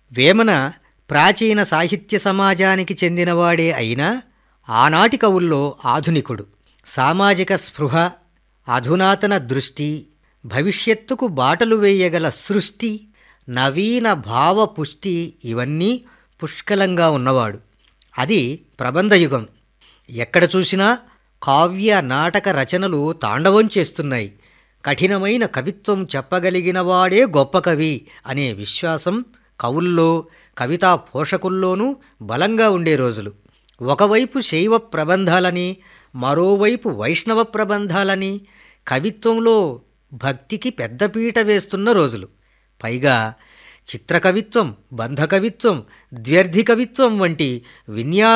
వేమన ప్రాచీన సాహిత్య సమాజానికి చెందినవాడే అయినా ఆనాటి కవుల్లో ఆధునికుడు సామాజిక స్పృహ అధునాతన దృష్టి భవిష్యత్తుకు బాటలు వేయగల సృష్టి నవీన భావ పుష్టి ఇవన్నీ పుష్కలంగా ఉన్నవాడు అది ప్రబంధయుగం ఎక్కడ చూసినా కావ్య నాటక రచనలు తాండవం చేస్తున్నాయి కఠినమైన కవిత్వం చెప్పగలిగినవాడే గొప్ప కవి అనే విశ్వాసం కవుల్లో కవితా పోషకుల్లోనూ బలంగా ఉండే రోజులు ఒకవైపు శైవ ప్రబంధాలని మరోవైపు వైష్ణవ ప్రబంధాలని కవిత్వంలో భక్తికి పెద్దపీట వేస్తున్న రోజులు పైగా చిత్రకవిత్వం బంధకవిత్వం ద్వ్యర్థి కవిత్వం వంటి విన్యాస